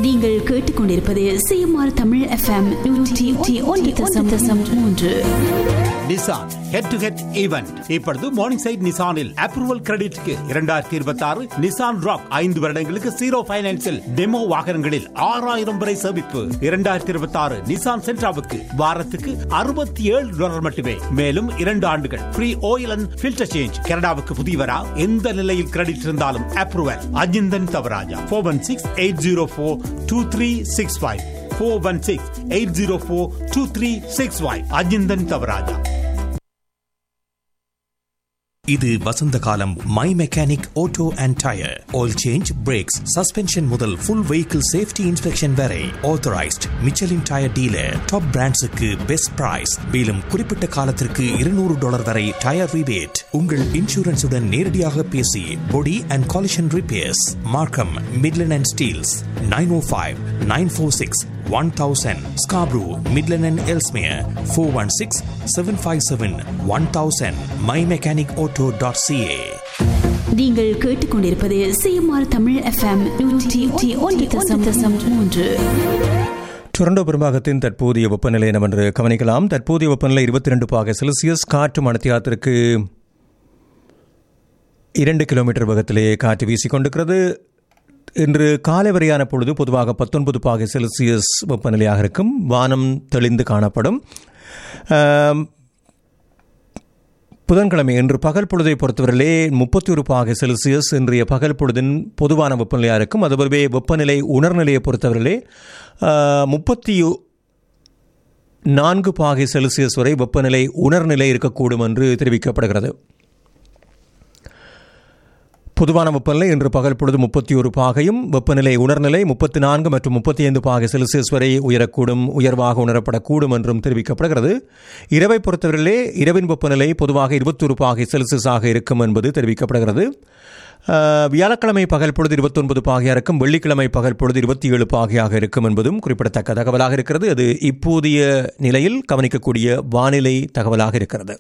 நீங்கள் கேட்டுக்கொண்டிருப்பது CMR Tamil FM நூற்றி ஒன்று தசம் தசம் மூன்று Nissan head to head event இப்பொழுது மார்னிங் சைட் நிசானில் அப்ரூவல் கிரெடிட்க்கு இரண்டாயிரத்தி இருபத்தி ஆறு நிசான் ராக் ஐந்து வருடங்களுக்கு ஜீரோ பைனான்சில் டெமோ வாகனங்களில் ஆறாயிரம் வரை சேமிப்பு இரண்டாயிரத்தி இருபத்தி ஆறு நிசான் சென்ட்ராவுக்கு வாரத்துக்கு அறுபத்தி ஏழு டாலர் மட்டுமே மேலும் இரண்டு ஆண்டுகள் free oil and filter change கனடாவுக்கு புதியவரா எந்த நிலையில் கிரெடிட் இருந்தாலும் approval Ajinthan Thavarajah four one six eight zero four two three six five four one six eight zero four two three six five Ajinthan Thavarajah இது வசந்த காலம் my mechanic auto and tyre oil change brakes suspension முதல் full vehicle safety inspection வரை authorised Michelin tyre dealer top பிராண்ட்ஸுக்கு best price மேலும் குறிப்பிட்ட காலத்திற்கு இருநூறு டாலர் வரை டயர் ரிபேட் உங்கள் இன்சூரன்ஸுடன் நேரடியாக பேசி body and collision repairs Markham Midland and Steeles nine O five nine four six one thousand Scarborough Midland and Ellesmere four one six seven five seven one thousand my mechanic auto dot CA நீங்கள் கேட்டுக்கொண்டிருப்பது CMR Tamil FM நூற்றி ஒன்று தசம் தசம் மூன்று Toronto பெரும்பாகத்தின் தற்போதைய வெப்பநிலை என்னவென்று கவனிக்கலாம் தற்போதைய வெப்பநிலை இருபத்தி ரெண்டு பாக செல்சியஸ் காற்று மணத்தியாத்திற்கு இரண்டு கிலோமீட்டர் வேகத்திலே காற்று வீசிக்கொண்டிருக்கிறது இன்று காலை வரையான பொழுது பொதுவாக பத்தொன்பது பாகை செல்சியஸ் வெப்பநிலையாக இருக்கும் வானம் தெளிந்து காணப்படும் ஆம், புதன்கிழமை இன்று பகல் பொழுதை பொறுத்தவரையிலே முப்பத்தி ஒரு பாகை செல்சியஸ் இன்றைய பகல் பொழுதின் பொதுவான வெப்பநிலையாக இருக்கும் அதுபோலவே வெப்பநிலை உணர்நிலையை பொறுத்தவரையிலே முப்பத்தி நான்கு பாகை செல்சியஸ் வரை வெப்பநிலை உணர்நிலை இருக்கக்கூடும் என்று தெரிவிக்கப்படுகிறது பொதுவான வெப்பநிலை இன்று பகல் பொழுது முப்பத்தி ஒரு பாகையும் வெப்பநிலை உணர்நிலை முப்பத்தி நான்கு மற்றும் முப்பத்தி ஐந்து பாகை செல்சியஸ் வரை உயரக்கூடும் உயர்வாக உணரப்படக்கூடும் என்றும் தெரிவிக்கப்படுகிறது இரவை பொறுத்தவரையிலே இரவின் வெப்பநிலை பொதுவாக இருபத்தொரு பாகை செல்சியஸாக இருக்கும் என்பது தெரிவிக்கப்படுகிறது ஆஹ், வியாழக்கிழமை பகல் பொழுது இருபத்தொன்பது பாகையாக இருக்கும் வெள்ளிக்கிழமை பகல் பொழுது இருபத்தி ஏழு பாகையாக இருக்கும் என்பதும் குறிப்பிடத்தக்க தகவலாக இருக்கிறது அது இப்போதைய நிலையில் கவனிக்கக்கூடிய வானிலை தகவலாக இருக்கிறது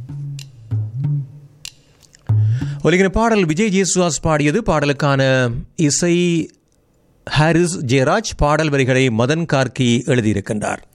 ஒலிகின பாடல் விஜய் ஜேசுதாஸ் பாடியது பாடலுக்கான இசை ஹாரிஸ் ஜெயராஜ் பாடல் வரிகளை மதன் கார்கி எழுதியிருக்கின்றார்